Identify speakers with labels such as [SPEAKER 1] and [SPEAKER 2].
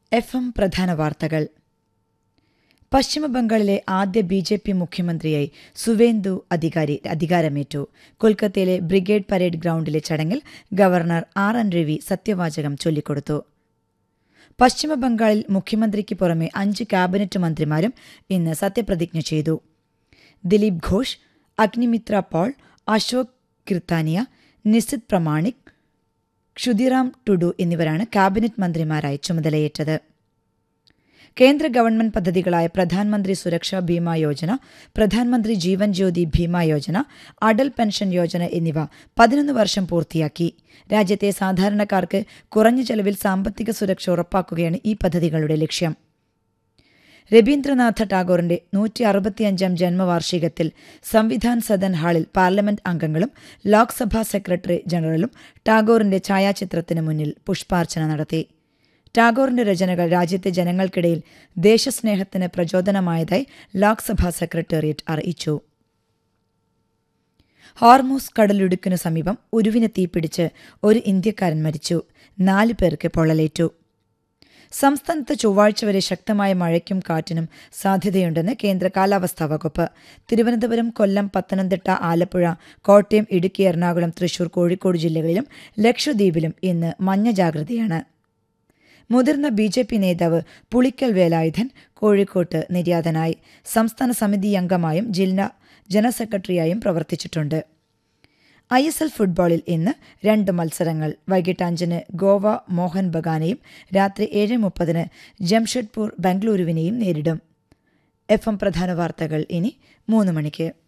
[SPEAKER 1] F M പ്രധാന വാർത്തകൾ പശ്ചിമബംഗാളിലെ ആദ്യ ബി ജെ പി മുഖ്യമന്ത്രിയായി സുവേന്ദു അധികാരി അധികാരമേറ്റു കൊൽക്കത്തയിലെ ബ്രിഗേഡ് പരേഡ് ഗ്രൗണ്ടിലെ ചടങ്ങിൽ ഗവർണർ ആർ എൻ രവി സത്യവാചകം ചൊല്ലിക്കൊടുത്തു പശ്ചിമബംഗാളിൽ മുഖ്യമന്ത്രിക്ക് പുറമെ അഞ്ച് ക്യാബിനറ്റ് മന്ത്രിമാരും ഇന്ന് സത്യപ്രതിജ്ഞ ചെയ്തു ദിലീപ് ഘോഷ് അഗ്നിമിത്ര പോൾ അശോക് കിർത്താനിയ നിസിത് പ്രമാണിക് ക്ഷുതിറാം ടുഡു എന്നിവരാണ് ക്യാബിനറ്റ് മന്ത്രിമാരായി ചുമതലയേറ്റത് കേന്ദ്ര ഗവൺമെന്റ് പദ്ധതികളായ പ്രധാനമന്ത്രി സുരക്ഷാ ബീമാ യോജന പ്രധാനമന്ത്രി ജീവൻ ജ്യോതി ഭീമാ യോജന അടൽ പെൻഷൻ യോജന എന്നിവ പതിനൊന്ന് വർഷം പൂർത്തിയാക്കി രാജ്യത്തെ സാധാരണക്കാർക്ക് കുറഞ്ഞ ചെലവിൽ സാമ്പത്തിക സുരക്ഷ ഉറപ്പാക്കുകയാണ് ഈ പദ്ധതികളുടെ ലക്ഷ്യം രവീന്ദ്രനാഥ ടാഗോറിന്റെ നൂറ്റി അറുപത്തിയഞ്ചാം ജന്മവാർഷികത്തിൽ സംവിധാൻ സദൻ ഹാളിൽ പാർലമെന്റ് അംഗങ്ങളും ലോക്സഭാ സെക്രട്ടറി ജനറലും ടാഗോറിന്റെ ഛായാചിത്രത്തിന് മുന്നിൽ പുഷ്പാർച്ചന നടത്തി ടാഗോറിന്റെ രചനകൾ രാജ്യത്തെ ജനങ്ങൾക്കിടയിൽ ദേശസ്നേഹത്തിന് പ്രചോദനമായതായി ലോക്സഭാ സെക്രട്ടേറിയറ്റ് അറിയിച്ചു ഹോർമൂസ് കടലിടുക്കിനു സമീപം ഉരുവിന് തീപിടിച്ച് ഒരു ഇന്ത്യക്കാരൻ മരിച്ചു നാല് പേർക്ക് പൊള്ളലേറ്റു സംസ്ഥാനത്ത് ചൊവ്വാഴ്ച വരെ ശക്തമായ മഴയ്ക്കും കാറ്റിനും സാധ്യതയുണ്ടെന്ന് കേന്ദ്ര കാലാവസ്ഥാ വകുപ്പ് തിരുവനന്തപുരം കൊല്ലം പത്തനംതിട്ട ആലപ്പുഴ കോട്ടയം ഇടുക്കി എറണാകുളം തൃശൂർ കോഴിക്കോട് ജില്ലകളിലും ലക്ഷദ്വീപിലും ഇന്ന് മഞ്ഞ ജാഗ്രതയാണ് മുതിർന്ന ബി ജെ പി നേതാവ് പുളിക്കൽ വേലായുധൻ കോഴിക്കോട്ട് നിര്യാതനായി സംസ്ഥാന സമിതി അംഗമായും ജില്ലാ ജനറൽ സെക്രട്ടറിയായും പ്രവർത്തിച്ചിട്ടുണ്ട് ഐ എസ് എൽ ഫുട്ബോളിൽ ഇന്ന് രണ്ട് മത്സരങ്ങൾ വൈകിട്ട് അഞ്ചിന് ഗോവ മോഹൻ ബഗാനെയും രാത്രി ഏഴ് മുപ്പതിന് ജംഷഡ്പൂർ ബംഗളൂരുവിനെയും നേരിടും എഫ് എം പ്രധാന വാർത്തകൾ ഇനി മൂന്ന് മണിക്ക്